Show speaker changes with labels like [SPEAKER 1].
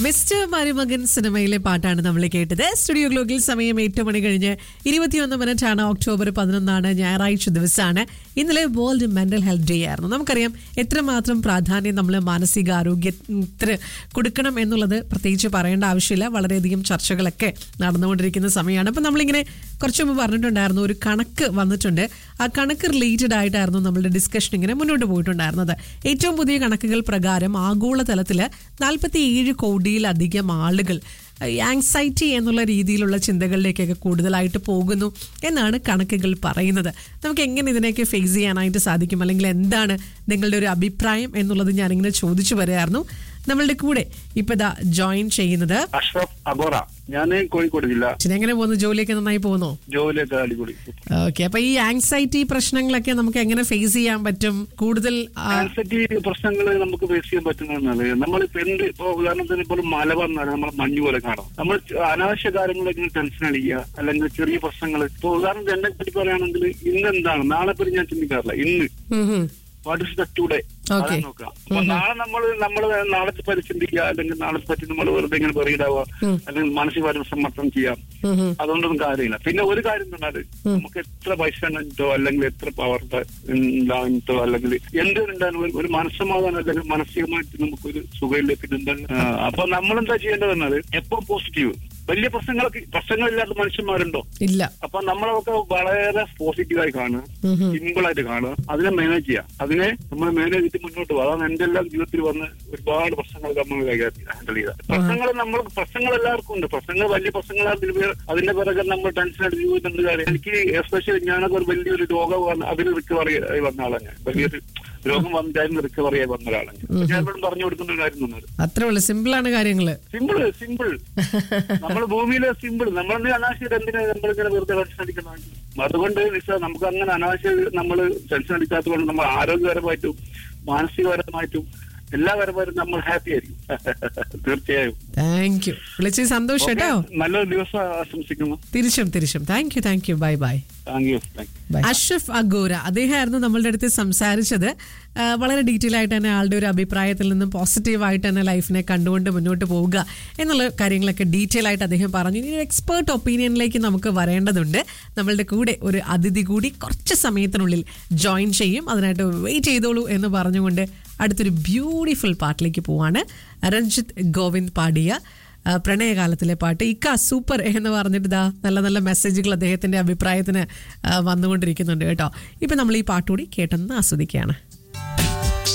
[SPEAKER 1] Mister മരുമകൻ സിനിമയിലെ പാട്ടാണ് നമ്മൾ കേട്ടത് സ്റ്റുഡിയോ ഗ്ലോക്കിൽ സമയം എട്ട് മണി കഴിഞ്ഞ് ഇരുപത്തിയൊന്ന് മിനിറ്റ് ആണ് ഒക്ടോബർ പതിനൊന്നാണ് ഞായറാഴ്ച ദിവസമാണ് ഇന്നലെ വേൾഡ് മെന്റൽ ഹെൽത്ത് ഡേ ആയിരുന്നു നമുക്കറിയാം എത്രമാത്രം പ്രാധാന്യം നമ്മൾ മാനസികാരോഗ്യത്തിന് കൊടുക്കണം എന്നുള്ളത് പ്രത്യേകിച്ച് പറയേണ്ട ആവശ്യമില്ല വളരെയധികം ചർച്ചകളൊക്കെ നടന്നുകൊണ്ടിരിക്കുന്ന സമയമാണ് അപ്പം നമ്മളിങ്ങനെ കുറച്ച് മുമ്പ് പറഞ്ഞിട്ടുണ്ടായിരുന്നു ഒരു കണക്ക് വന്നിട്ടുണ്ട് ആ കണക്ക് റിലേറ്റഡ് ആയിട്ടായിരുന്നു നമ്മളുടെ ഡിസ്കഷൻ ഇങ്ങനെ മുന്നോട്ട് പോയിട്ടുണ്ടായിരുന്നത് ഏറ്റവും പുതിയ കണക്കുകൾ പ്രകാരം ആഗോളതലത്തിൽ നാൽപ്പത്തി ഏഴ് കോടിയിലധികം ആളുകൾ ആങ്സൈറ്റി എന്നുള്ള രീതിയിലുള്ള ചിന്തകളിലേക്കൊക്കെ കൂടുതലായിട്ട് പോകുന്നു എന്നാണ് കണക്കുകൾ പറയുന്നത് നമുക്ക് എങ്ങനെ ഇതിനെയൊക്കെ ഫേസ് ചെയ്യാനായിട്ട് സാധിക്കും അല്ലെങ്കിൽ എന്താണ് നിങ്ങളുടെ ഒരു അഭിപ്രായം എന്നുള്ളത് ഞാനിങ്ങനെ ചോദിച്ചു വരികയായിരുന്നു നമ്മളുടെ കൂടെ ഇപ്പൊ ദാ ജോയിൻ ചെയ്യുന്നത്
[SPEAKER 2] അഷ്റഫ് അബോറ ഞാൻ കോഴിക്കോട് ജില്ല
[SPEAKER 1] ശരി, എങ്ങനെ പോകുന്നു ജോലിയൊക്കെ നന്നായി പോകുന്നു
[SPEAKER 2] ജോലിയൊക്കെ അടിപൊളി
[SPEAKER 1] ഓക്കെ അപ്പൊ ഈ ആങ്സൈറ്റി പ്രശ്നങ്ങളൊക്കെ നമുക്ക് എങ്ങനെ ഫേസ് ചെയ്യാൻ പറ്റും കൂടുതൽ ആ,
[SPEAKER 2] ആൻസൈറ്റി പ്രശ്നങ്ങൾ നമുക്ക് ഫേസ് ചെയ്യാൻ പറ്റുന്നതാണ് നമ്മളിപ്പോ എന്ത് ഇപ്പൊ ഉദാഹരണത്തിന് ഇപ്പോൾ ഒരു മല വന്നാൽ നമ്മൾ മഞ്ഞ് പോലെ കാണാം നമ്മൾ അനാവശ്യ കാര്യങ്ങളൊക്കെ ടെൻഷൻ അടിക്കുക അല്ലെങ്കിൽ ചെറിയ പ്രശ്നങ്ങൾ ഇപ്പൊ ഉദാഹരണത്തിന് എന്നെ പറ്റി പറയുകയാണെങ്കിൽ ഇന്ന് എന്താണ് നാളെ പറ്റി ഞാൻ ചിന്തിക്കാറില്ല ഇന്ന്
[SPEAKER 1] ഉം ഹും.
[SPEAKER 2] What is the today
[SPEAKER 1] Okay.
[SPEAKER 2] നോക്കാം അപ്പൊ നാളെ നമ്മൾ നമ്മൾ നാളെ പറ്റി ചിന്തിക്കുക അല്ലെങ്കിൽ നാളെ പറ്റി നമ്മൾ വെറുതെ ഇങ്ങനെ പറയുക അല്ലെങ്കിൽ മാനസികമായിട്ട് സമ്മർദ്ദം ചെയ്യാം
[SPEAKER 1] ഉം ഹും.
[SPEAKER 2] അതുകൊണ്ടൊന്നും കാര്യമില്ല പിന്നെ ഒരു കാര്യം പറഞ്ഞാല് നമുക്ക് എത്ര പൈസ ഉണ്ടോ അല്ലെങ്കിൽ എത്ര പവർ ഉണ്ടായിട്ടോ അല്ലെങ്കിൽ എന്തുണ്ടാലും ഒരു- ഒരു മനസ്സമാധാനം അല്ലെങ്കിൽ മാനസികമായിട്ട് നമുക്കൊരു സുഖമില്ല പിന്നെ എന്താണ് ആ, അപ്പൊ നമ്മളെന്താ ചെയ്യേണ്ടത് പറഞ്ഞാല് എപ്പോ പോസിറ്റീവ് വലിയ പ്രശ്നങ്ങളൊക്കെ പ്രശ്നങ്ങളില്ലാത്ത മനുഷ്യന്മാരുണ്ടോ
[SPEAKER 1] ഇല്ല
[SPEAKER 2] അപ്പൊ നമ്മളൊക്കെ വളരെ പോസിറ്റീവായി കാണുക
[SPEAKER 1] ഉം ഹും.
[SPEAKER 2] സിമ്പിൾ ആയിട്ട് കാണുക അതിനെ മാനേജ് ചെയ്യാം അതിനെ നമ്മൾ മാനേജ് ചെയ്തിട്ട് മുന്നോട്ട് പോകുക അതാണ് എന്റെ എല്ലാം ജീവിതത്തിൽ വന്ന് ഒരുപാട് പ്രശ്നങ്ങൾ നമ്മൾ കൈകാര്യം ഹാൻഡിൽ ചെയ്ത പ്രശ്നങ്ങൾ നമ്മൾ പ്രശ്നങ്ങൾ എല്ലാവർക്കും ഉണ്ട് പ്രശ്നങ്ങൾ വലിയ പ്രശ്നങ്ങൾ അതിന് അതിന്റെ പിറകെ നമ്മൾ ടെൻഷൻ അടിച്ച് ജീവിതത്തിന്റെ കാര്യം എനിക്ക് എസ്പെഷ്യലി ഞാനൊക്കെ ഒരു വലിയൊരു രോഗം വന്ന് അതിന് റിക്കവറി ആയി വന്ന ആളാണ് ഞാൻ വലിയൊരു രോഗം വന്നിട്ടായിരുന്നു റിക്കവറി ആയി വന്ന ഒരാളാണ് അപ്പൊ ഞാൻ ഇവിടെ പറഞ്ഞു കൊടുക്കുന്ന ഒരു കാര്യം തന്നത്
[SPEAKER 1] അത്രേ ഉള്ളു സിമ്പിളാണ് കാര്യങ്ങള്
[SPEAKER 2] സിമ്പിൾ സിമ്പിൾ നമ്മൾ ഭൂമിയിലെ സിമ്പിൾ നമ്മളെന്ത് അനാവശ്യം എന്തിനാ നമ്മളിങ്ങനെ വെറുതെ ടെൻഷൻ അടിക്കണം അതുകൊണ്ട് നിസ്സാ നമുക്ക് അങ്ങനെ അനാവശ്യം നമ്മൾ ടെൻഷൻ അടിക്കാത്തത് കൊണ്ട് നമ്മൾ ആരോഗ്യപരമായിട്ടും മാനസികപരമായിട്ടും എല്ലാപരമായിട്ടും നമ്മൾ ഹാപ്പി ആയിരിക്കും തീർച്ചയായും
[SPEAKER 1] താങ്ക് യു വിളിച്ച് സന്തോഷം കേട്ടോ
[SPEAKER 2] Okay. നല്ലൊരു ദിവസം ആശംസിക്കുന്നു
[SPEAKER 1] തിരിച്ചും തിരിച്ചും thank you thank you bye bye
[SPEAKER 2] thank you thank you
[SPEAKER 1] Ashraf Agora അദ്ദേഹമായിരുന്നു നമ്മളുടെ അടുത്ത് സംസാരിച്ചത് ആ, വളരെ ഡീറ്റെയിൽ ആയിട്ട് തന്നെ ആളുടെ ഒരു അഭിപ്രായത്തിൽ നിന്നും പോസിറ്റീവായിട്ട് തന്നെ ലൈഫിനെ കണ്ടുകൊണ്ട് മുന്നോട്ട് പോവുക എന്നുള്ള കാര്യങ്ങളൊക്കെ ഡീറ്റെയിൽ ആയിട്ട് അദ്ദേഹം പറഞ്ഞു ഇനി ഒരു എക്സ്പേർട്ട് ഒപ്പീനിയനിലേക്ക് നമുക്ക് വരേണ്ടതുണ്ട് നമ്മളുടെ കൂടെ ഒരു അതിഥി കൂടി കുറച്ച് സമയത്തിനുള്ളിൽ ജോയിൻ ചെയ്യും അതിനായിട്ട് വെയിറ്റ് ചെയ്തോളൂ എന്ന് പറഞ്ഞുകൊണ്ട് അടുത്തൊരു ബ്യൂട്ടിഫുൾ പാട്ടിലേക്ക് പോവാണ് രഞ്ജിത്ത് ഗോവിന്ദ് പാടിയ ആ, പ്രണയകാലത്തിലെ പാട്ട് ഇക്ക സൂപ്പർ എന്ന് പറഞ്ഞിട്ട് ഇതാ നല്ല നല്ല മെസ്സേജുകൾ അദ്ദേഹത്തിന്റെ അഭിപ്രായത്തിന് ആ, വന്നുകൊണ്ടിരിക്കുന്നുണ്ട് കേട്ടോ ഇപ്പൊ നമ്മൾ ഈ പാട്ടുകൂടി കേട്ടെന്ന് ആസ്വദിക്കുകയാണ്